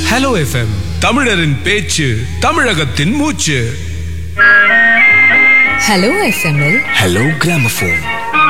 hello FM தமிழரின் பேச்சு தமிழகத்தின் மூச்சு ஹலோ எஃப்எம்எல் ஹலோ கிராமபோன்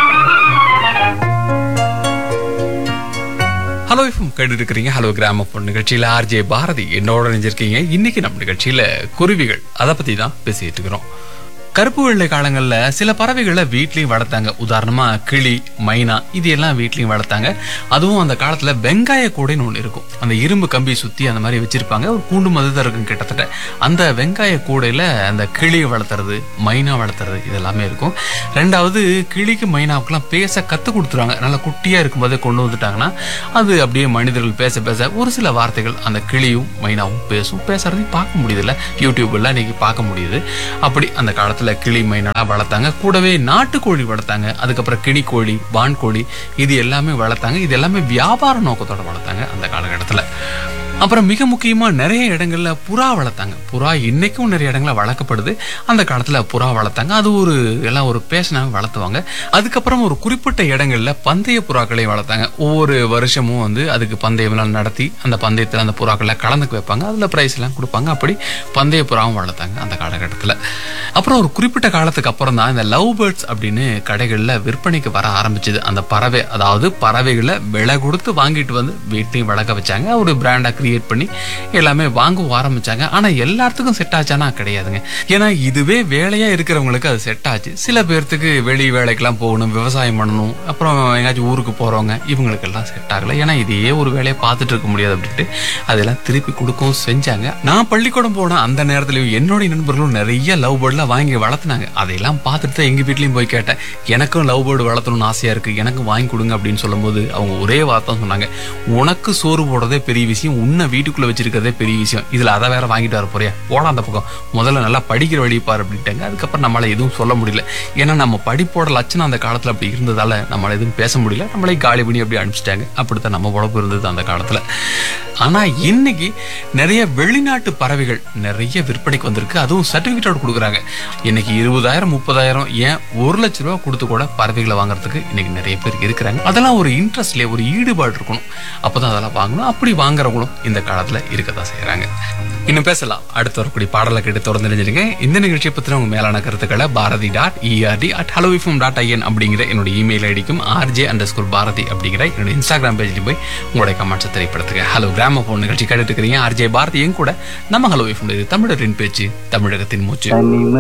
ஹலோ எஃப்எம் கேட்டு இருக்கிறீங்க ஹலோ கிராமபோன் நிகழ்ச்சியில் ஆர்ஜே பாரதி என்னோட நினைஞ்சிருக்கீங்க இன்னைக்கு நம்ம நிகழ்ச்சியில குருவிகள் அதை பத்தி தான் பேசிட்டு இருக்கிறோம் கருப்பு வெள்ளை காலங்களில் சில பறவைகளை வீட்லயும் வளர்த்தாங்க உதாரணமா கிளி மைனா இது எல்லாம் வீட்லயும் வளர்த்தாங்க அதுவும் அந்த காலத்துல வெங்காய கூடைன்னு ஒன்று இருக்கும் அந்த இரும்பு கம்பி சுத்தி அந்த மாதிரி வச்சிருப்பாங்க ஒரு கூண்டு மாதிரி தான் இருக்கும் கிட்டத்தட்ட அந்த வெங்காய கூடையில அந்த கிளியை வளர்த்துறது மைனா வளர்த்துறது இது எல்லாமே இருக்கும் ரெண்டாவது கிளிக்கு மைனாவுக்குலாம் பேச கத்து கொடுத்துருவாங்க நல்லா குட்டியா இருக்கும்போதே கொண்டு வந்துட்டாங்கன்னா அது அப்படியே மனிதர்கள் பேச பேச ஒரு சில வார்த்தைகள் அந்த கிளியும் மைனாவும் பேசும் பேசுறதையும் பார்க்க முடியுதுல்ல யூடியூப்ல இன்னைக்கு பார்க்க முடியுது அப்படி அந்த காலத்துல கிளி மைனா வளர்த்தாங்க கூடவே நாட்டுக்கோழி வளர்த்தாங்க அதுக்கப்புறம் கினிக்கோழி வான்கோழி இது எல்லாமே வளர்த்தாங்க இது எல்லாமே வியாபார நோக்கத்தோட வளர்த்தாங்க அந்த காலகட்டத்துல அப்புறம் மிக முக்கியமா நிறைய இடங்கள்ல புறா வளர்த்தாங்க புறா இன்னைக்கும் நிறைய இடங்கள்ல வளர்க்கப்படுது அந்த காலத்துல புறா வளர்த்தாங்க அது ஒரு எல்லாம் ஒரு பேஷனாக வளர்த்துவாங்க அதுக்கப்புறம் ஒரு குறிப்பிட்ட இடங்கள்ல பந்தய புறாக்களை வளர்த்தாங்க ஒவ்வொரு வருஷமும் வந்து அதுக்கு பந்தயம் எல்லாம் நடத்தி அந்த பந்தயத்துல அந்த புறாக்களை கலந்துக்க வைப்பாங்க அதுல பிரைஸ் எல்லாம் கொடுப்பாங்க அப்படி பந்தய புறாவும் வளர்த்தாங்க அந்த காலகட்டத்துல அப்புறம் ஒரு குறிப்பிட்ட காலத்துக்கு அப்புறம் தான் இந்த லவ் பேர்ட்ஸ் அப்படின்னு கடைகள்ல விற்பனைக்கு வர ஆரம்பிச்சது அந்த பறவை அதாவது பறவைகளை விலை கொடுத்து வாங்கிட்டு வந்து வீட்டையும் வளர்க்க வச்சாங்க ஒரு பிராண்டா கிரியேட் பண்ணி எல்லாமே வாங்க ஆரம்பிச்சாங்க ஆனா எல்லாத்துக்கும் செட் ஆச்சானா கிடையாதுங்க ஏன்னா இதுவே வேலையா இருக்கிறவங்களுக்கு அது செட் ஆச்சு சில பேர்த்துக்கு வெளி வேலைக்கெல்லாம் போகணும் விவசாயம் பண்ணணும் அப்புறம் எங்கேயாச்சும் ஊருக்கு போறவங்க இவங்களுக்கெல்லாம் செட் ஆகல ஏன்னா இதையே ஒரு வேலையை பார்த்துட்டு இருக்க முடியாது அப்படின்ட்டு அதெல்லாம் திருப்பி கொடுக்கவும் செஞ்சாங்க நான் பள்ளிக்கூடம் போன அந்த நேரத்துலயும் என்னுடைய நண்பர்களும் நிறைய லவ் பேர்ட்லாம் வாங்கி வளர்த்துனாங்க அதையெல்லாம் பார்த்துட்டு தான் எங்க வீட்லயும் போய் கேட்டேன் எனக்கும் லவ் பேர்டு வளர்த்தணும்னு ஆசையா இருக்கு எனக்கும் வாங்கி கொடுங்க அப்படின்னு சொல்லும்போது அவங்க ஒரே வார்த்தை தான் சொன்னாங்க உனக்கு சோறு போடுறதே பெரிய விஷயம் உன்னை வீட்டுக்குள்ள வச்சிருக்கிறதே பெரிய விஷயம் இதுல அதை வேற வாங்கிட்டு வர போறியா போடா அந்த பக்கம் முதல்ல நல்லா படிக்கிற வழி பாரு அப்படின்ட்டாங்க அதுக்கப்புறம் நம்மளால எதுவும் சொல்ல முடியல ஏன்னா நம்ம படிப்போட லட்சணம் அந்த காலத்துல அப்படி இருந்ததால நம்மளால எதுவும் பேச முடியல நம்மளே காலி பண்ணி அப்படி அனுப்பிச்சிட்டாங்க அப்படித்தான் நம்ம உழப்பு இருந்தது அந்த காலத்துல ஆனா இன்னைக்கு நிறைய வெளிநாட்டு பறவைகள் நிறைய விற்பனைக்கு வந்திருக்கு அதுவும் சர்டிபிகேட்டோட கொடுக்குறாங்க இன்னைக்கு இருபதாயிரம் முப்பதாயிரம் ஏன் ஒரு லட்ச ரூபா கொடுத்து கூட பறவைகளை வாங்குறதுக்கு இன்னைக்கு நிறைய பேர் இருக்கிறாங்க அதெல்லாம் ஒரு இன்ட்ரெஸ்ட்ல ஒரு ஈடுபாடு இருக்கணும் அப்பதான் அதெல்லாம் வாங்கணும் அப்படி வாங்குறவங்களும் இந்த காலத்துல இருக்கதான் செய்யறாங்க இன்னும் பேசலாம் அடுத்து வரக்கூடிய பாடலை கேட்டு தொடர்ந்து நினைச்சிருங்க இந்த நிகழ்ச்சியை பத்தின உங்க மேலான கருத்துக்களை Bharathi dot E R T at hello FM dot I N அப்படிங்கிற என்னோட இமெயில் ஐடிக்கும் ஆர்ஜே அண்டர் ஸ்கூல் பாரதி அப்படிங்கிற என்னோட இன்ஸ்டாகிராம் பேஜ்லையும் போய் உங்களுடைய கமெண்ட்ஸை திரைப்படுத்துங்க ஹலோ கிராம போன் நிகழ்ச்சி கேட்டுட்டு இருக்கிறீங்க ஆர்ஜே பாரதியும் கூட நம்ம ஹலோ தமிழரின் பேச்சு தமிழகத்தின் மூச்சு